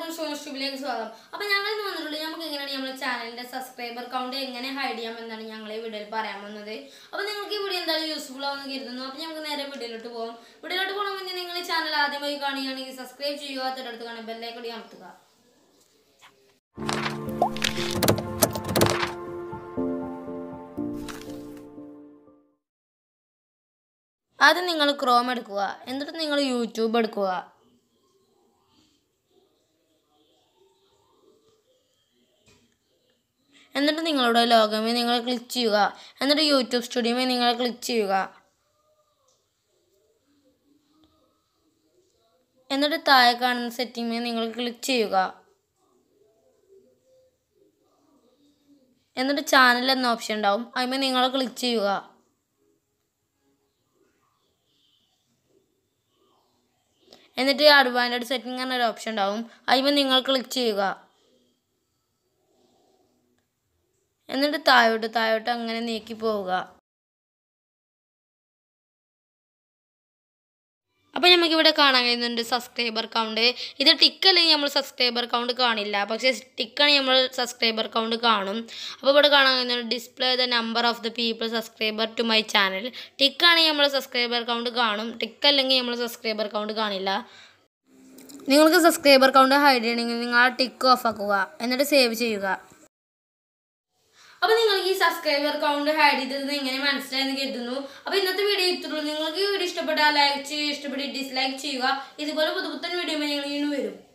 എല്ലാവർക്കും ഷോസ്റ്റുബിലേക്ക് സ്വാഗതം അപ്പോൾ ഞങ്ങൾ ഇന്ന് വന്നിട്ടുള്ളത് നമുക്ക് എങ്ങനെയാണ് നമ്മുടെ ചാനലിന്റെ സബ്സ്ക്രൈബർ കൗണ്ട് എങ്ങനെ ഹൈഡ് ചെയ്യാമെന്നാണ് ഞങ്ങൾ ഈ വീഡിയോയിൽ പറയാൻ വന്നത് അപ്പോൾ നിങ്ങൾക്ക് ഈ വീഡിയോ എന്തായാലും യൂസ്ഫുൾ ആവുമെന്ന് കരുതുന്നു അപ്പോൾ നമുക്ക് നേരെ വീഡിയോയിലോട്ട് പോകും വീഡിയോയിലോട്ട് പോകണം മുന്നേ നിങ്ങൾ ഈ ചാനൽ ആദ്യമായി കാണുകയാണെങ്കിൽ സബ്സ്ക്രൈബ് ചെയ്യുക തൊട്ടടുത്ത് കാണുന്ന ബെല്ലൈക്കടി അമർത്തുക ആദ്യം നിങ്ങൾ ക്രോം എടുക്കുക എന്നിട്ട് നിങ്ങൾ യൂട്യൂബ് എടുക്കുക എന്നിട്ട് നിങ്ങളുടെ ലോഗമേ നിങ്ങൾ ക്ലിക്ക് ചെയ്യുക എന്നിട്ട് യൂട്യൂബ് സ്റ്റുഡിയോമേ നിങ്ങൾ ക്ലിക്ക് ചെയ്യുക എന്നിട്ട് താഴെ കാണുന്ന സെറ്റിംഗിൽ നിങ്ങൾ ക്ലിക്ക് ചെയ്യുക എന്നിട്ട് ചാനൽ എന്ന ഓപ്ഷൻ ഉണ്ടാവും അതിന്മേൽ നിങ്ങൾ ക്ലിക്ക് ചെയ്യുക എന്നിട്ട് അഡ്വാൻറ്റഡ് സെറ്റിംഗ് എന്നൊരു ഓപ്ഷൻ ഉണ്ടാവും അതിന്മേൽ നിങ്ങൾ ക്ലിക്ക് ചെയ്യുക എന്നിട്ട് താഴോട്ട് താഴോട്ട് അങ്ങനെ നീക്കി പോവുക അപ്പോൾ നമുക്ക് ഇവിടെ കാണാൻ കഴിയുന്നുണ്ട് സബ്സ്ക്രൈബർ കൗണ്ട് ഇത് ടിക്ക് അല്ലെങ്കിൽ നമ്മൾ സബ്സ്ക്രൈബർ കൗണ്ട് കാണില്ല പക്ഷേ ടിക്കാണെങ്കിൽ നമ്മൾ സബ്സ്ക്രൈബർ കൗണ്ട് കാണും അപ്പോൾ ഇവിടെ കാണാൻ കഴിയുന്നുണ്ട് display the number of the people subscriber to my channel ടിക്കാണെങ്കിൽ നമ്മൾ സബ്സ്ക്രൈബർ കൗണ്ട് കാണും ടിക്ക് അല്ലെങ്കിൽ നമ്മൾ സബ്സ്ക്രൈബർ കൗണ്ട് കാണില്ല നിങ്ങൾക്ക് സബ്സ്ക്രൈബർ കൗണ്ട് ഹൈഡ് ചെയ്യണമെങ്കിൽ നിങ്ങൾ ആ ടിക്ക് ഓഫ് ആക്കുക എന്നിട്ട് സേവ് ചെയ്യുക അപ്പോൾ നിങ്ങൾക്ക് ഈ സബ്സ്ക്രൈബർ കൗണ്ട് ഹൈഡ് ചെയ്തത് എങ്ങനെ മനസ്സിലായെന്ന് കരുതുന്നു അപ്പോൾ ഇന്നത്തെ വീഡിയോ ഇത്രയുള്ളൂ നിങ്ങൾക്ക് ഈ വീഡിയോ ഇഷ്ടപ്പെട്ടാൽ ലൈക്ക് ചെയ്യുക ഇഷ്ടപ്പെട്ട് ഡിസ്ലൈക്ക് ചെയ്യുക ഇതുപോലെ പുതുപുത്തൻ വീഡിയോ ഞങ്ങൾ ഇനി വരും